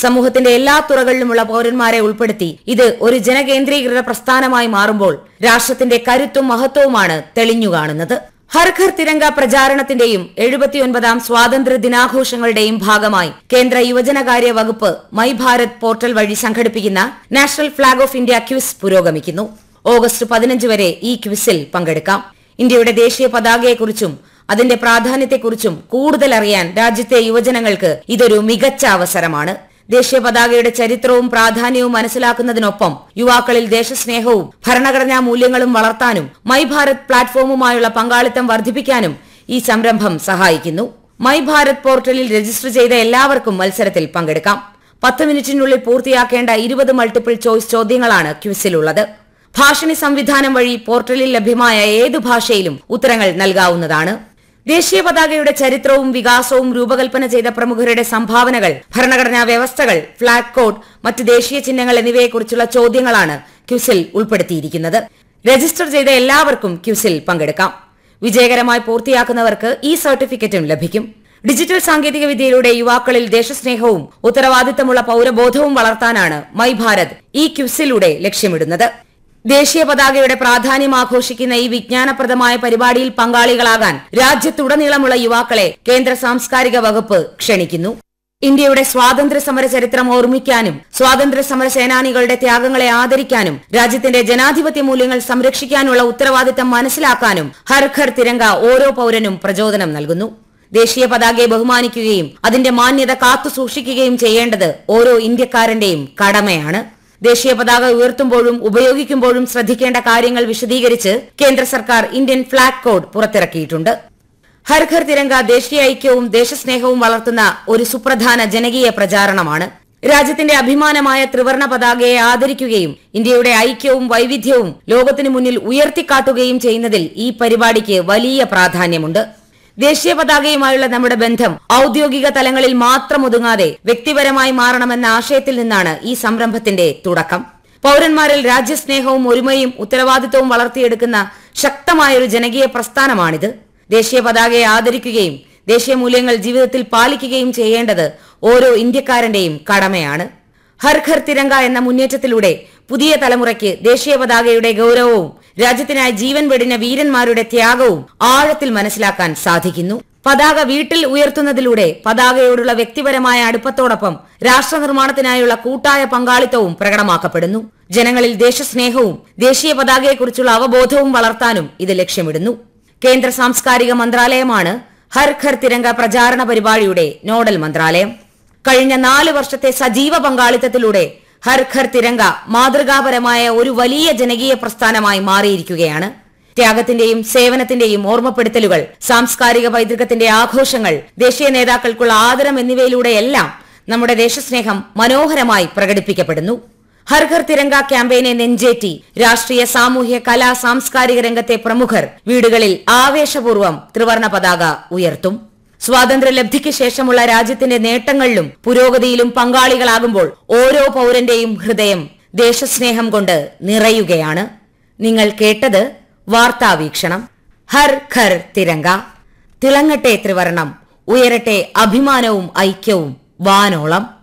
സമൂഹത്തിന്റെ എല്ലാ തുറകളിലുമുള്ള പൌരന്മാരെ ഉൾപ്പെടുത്തി ഇത് ഒരു ജനകേന്ദ്രീകൃത പ്രസ്ഥാനമായി മാറുമ്പോൾ രാഷ്ട്രത്തിന്റെ കരുത്തും മഹത്വവുമാണ് തെളിഞ്ഞു കാണുന്നത് ഹർ ഘർ തിരങ്ക പ്രചാരണത്തിന്റെയും എഴുപത്തിയൊൻപതാം സ്വാതന്ത്ര്യ ദിനാഘോഷങ്ങളുടെയും ഭാഗമായി കേന്ദ്ര യുവജനകാര്യ വകുപ്പ് മൈ ഭാരത് പോർട്ടൽ വഴി സംഘടിപ്പിക്കുന്ന national flag of India quiz പുരോഗമിക്കുന്നു ഓഗസ്റ്റ് പതിനഞ്ച് വരെ ഈ ക്വിസിൽ പങ്കെടുക്കാം ഇന്ത്യയുടെ ദേശീയ പതാകയെക്കുറിച്ചും അതിന്റെ പ്രാധാന്യത്തെക്കുറിച്ചും കൂടുതൽ അറിയാൻ രാജ്യത്തെ യുവജനങ്ങൾക്ക് ഇതൊരു മികച്ച അവസരമാണ് ദേശീയ പതാകയുടെ ചരിത്രവും പ്രാധാന്യവും മനസ്സിലാക്കുന്നതിനൊപ്പം യുവാക്കളിൽ ദേശസ്നേഹവും ഭരണഘടനാ മൂല്യങ്ങളും വളർത്താനും മൈ ഭാരത് പ്ലാറ്റ്ഫോമുമായുള്ള പങ്കാളിത്തം വർദ്ധിപ്പിക്കാനും ഈ സംരംഭം സഹായിക്കുന്നു മൈ ഭാരത് പോർട്ടലിൽ രജിസ്റ്റർ ചെയ്ത എല്ലാവർക്കും മത്സരത്തിൽ പങ്കെടുക്കാം പത്ത് മിനിറ്റിനുള്ളിൽ പൂർത്തിയാക്കേണ്ട ഇരുപത് മൾട്ടിപ്പിൾ ചോയ്സ് ചോദ്യങ്ങളാണ് ക്വിസിലുള്ളത് ഭാഷണി സംവിധാനം വഴി പോർട്ടലിൽ ലഭ്യമായ ഏതു ഭാഷയിലും ഉത്തരങ്ങൾ നൽകാവുന്നതാണ് ദേശീയ പതാകയുടെ ചരിത്രവും വികാസവും രൂപകൽപ്പന ചെയ്ത പ്രമുഖരുടെ സംഭാവനകൾ ഭരണഘടനാ വ്യവസ്ഥകൾ ഫ്ളാഗ് കോഡ് മറ്റ് ദേശീയ ചിഹ്നങ്ങൾ എന്നിവയെക്കുറിച്ചുള്ള ചോദ്യങ്ങളാണ് ക്യുസിൽ ഉൾപ്പെടുത്തിയിരിക്കുന്നത് രജിസ്റ്റർ ചെയ്ത എല്ലാവർക്കും ക്യുസിൽ പങ്കെടുക്കാം വിജയകരമായി പൂർത്തിയാക്കുന്നവർക്ക് ഈ സർട്ടിഫിക്കറ്റും ലഭിക്കും ഡിജിറ്റൽ സാങ്കേതിക വിദ്യയിലൂടെ യുവാക്കളിൽ ദേശസ്നേഹവും ഉത്തരവാദിത്തമുള്ള പൌരബോധവും വളർത്താനാണ് മൈ ഭാരത് ഈ ക്യുസിലൂടെ ലക്ഷ്യമിടുന്നത് ദേശീയ പതാകയുടെ പ്രാധാന്യം ആഘോഷിക്കുന്ന ഈ വിജ്ഞാനപ്രദമായ പരിപാടിയിൽ പങ്കാളികളാകാൻ രാജ്യത്തുടനീളമുള്ള യുവാക്കളെ കേന്ദ്ര സാംസ്കാരിക വകുപ്പ് ക്ഷണിക്കുന്നു ഇന്ത്യയുടെ സ്വാതന്ത്ര്യ സമര ചരിത്രം ഓർമ്മിക്കാനും സ്വാതന്ത്ര്യ സമര സേനാനികളുടെ ത്യാഗങ്ങളെ ആദരിക്കാനും രാജ്യത്തിന്റെ ജനാധിപത്യ മൂല്യങ്ങൾ സംരക്ഷിക്കാനുള്ള ഉത്തരവാദിത്തം മനസ്സിലാക്കാനും ഹർ ഘർ തിരങ്ക ഓരോ പൌരനും പ്രചോദനം നൽകുന്നു ദേശീയ പതാകയെ ബഹുമാനിക്കുകയും അതിന്റെ മാന്യത കാത്തു സൂക്ഷിക്കുകയും ചെയ്യേണ്ടത് ഓരോ ഇന്ത്യക്കാരന്റെയും കടമയാണ് ദേശീയ പതാക ഉയർത്തുമ്പോഴും ഉപയോഗിക്കുമ്പോഴും ശ്രദ്ധിക്കേണ്ട കാര്യങ്ങൾ വിശദീകരിച്ച് കേന്ദ്ര സർക്കാർ ഇന്ത്യൻ ഫ്ളാഗ് കോഡ് പുറത്തിറക്കിയിട്ടുണ്ട് ഹർ ഘർ തിരങ്ക ദേശീയ ഐക്യവും ദേശസ്നേഹവും വളർത്തുന്ന ഒരു സുപ്രധാന ജനകീയ പ്രചാരണമാണ് രാജ്യത്തിന്റെ അഭിമാനമായ ത്രിവർണ പതാകയെ ആദരിക്കുകയും ഇന്ത്യയുടെ ഐക്യവും വൈവിധ്യവും ലോകത്തിനു മുന്നിൽ ഉയർത്തിക്കാട്ടുകയും ചെയ്യുന്നതിൽ ഈ പരിപാടിക്ക് വലിയ പ്രാധാന്യമുണ്ട് ദേശീയ പതാകയുമായുള്ള നമ്മുടെ ബന്ധം ഔദ്യോഗിക തലങ്ങളിൽ മാത്രം ഒതുങ്ങാതെ വ്യക്തിപരമായി മാറണമെന്ന ആശയത്തിൽ നിന്നാണ് ഈ സംരംഭത്തിന്റെ തുടക്കം പൌരന്മാരിൽ രാജ്യസ്നേഹവും ഒരുമയും ഉത്തരവാദിത്തവും വളർത്തിയെടുക്കുന്ന ശക്തമായൊരു ജനകീയ പ്രസ്ഥാനമാണിത് ദേശീയ പതാകയെ ആദരിക്കുകയും ദേശീയ മൂല്യങ്ങൾ ജീവിതത്തിൽ പാലിക്കുകയും ചെയ്യേണ്ടത് ഓരോ ഇന്ത്യക്കാരന്റെയും കടമയാണ് ഹർ ഘർ തിരങ്ക എന്ന മുന്നേറ്റത്തിലൂടെ പുതിയ തലമുറയ്ക്ക് ദേശീയ പതാകയുടെ ഗൗരവവും രാജ്യത്തിനായി ജീവൻ വെടിഞ്ഞ വീരന്മാരുടെ ത്യാഗവും ആഴത്തിൽ മനസ്സിലാക്കാൻ സാധിക്കുന്നു പതാക വീട്ടിൽ ഉയർത്തുന്നതിലൂടെ പതാകയോടുള്ള വ്യക്തിപരമായ അടുപ്പത്തോടൊപ്പം രാഷ്ട്ര നിർമ്മാണത്തിനായുള്ള കൂട്ടായ പങ്കാളിത്തവും പ്രകടമാക്കപ്പെടുന്നു ജനങ്ങളിൽ ദേശസ്നേഹവും ദേശീയ പതാകയെക്കുറിച്ചുള്ള അവബോധവും വളർത്താനും ഇത് ലക്ഷ്യമിടുന്നു കേന്ദ്ര സാംസ്കാരിക മന്ത്രാലയമാണ് ഹർ ഘർ തിരങ്ക പ്രചാരണ പരിപാടിയുടെ നോഡൽ മന്ത്രാലയം കഴിഞ്ഞ നാല് വർഷത്തെ സജീവ പങ്കാളിത്തത്തിലൂടെ ഹർ ഘർ തിരങ്ക മാതൃകാപരമായ ഒരു വലിയ ജനകീയ പ്രസ്ഥാനമായി മാറിയിരിക്കുകയാണ് ത്യാഗത്തിന്റെയും സേവനത്തിന്റെയും ഓർമ്മപ്പെടുത്തലുകൾ സാംസ്കാരിക പൈതൃകത്തിന്റെ ആഘോഷങ്ങൾ ദേശീയ നേതാക്കൾക്കുള്ള ആദരം എന്നിവയിലൂടെയെല്ലാം നമ്മുടെ ദേശസ്നേഹം മനോഹരമായി പ്രകടിപ്പിക്കപ്പെടുന്നു ഹർ ഘർ തിരങ്ക ക്യാമ്പയിനെ നെഞ്ചേറ്റി രാഷ്ട്രീയ സാമൂഹ്യ കലാ സാംസ്കാരിക രംഗത്തെ പ്രമുഖർ വീടുകളിൽ ആവേശപൂർവ്വം ത്രിവർണ പതാക ഉയർത്തും സ്വാതന്ത്ര്യലബ്ധിക്ക് ശേഷമുള്ള രാജ്യത്തിന്റെ നേട്ടങ്ങളിലും പുരോഗതിയിലും പങ്കാളികളാകുമ്പോൾ ഓരോ പൌരന്റെയും ഹൃദയം ദേശസ്നേഹം കൊണ്ട് നിറയുകയാണ് നിങ്ങൾ കേട്ടത് വാർത്താവീക്ഷണം ഹർ ഘർ തിരങ്ക തിളങ്ങട്ടെ ത്രിവർണം ഉയരട്ടെ അഭിമാനവും ഐക്യവും വാനോളം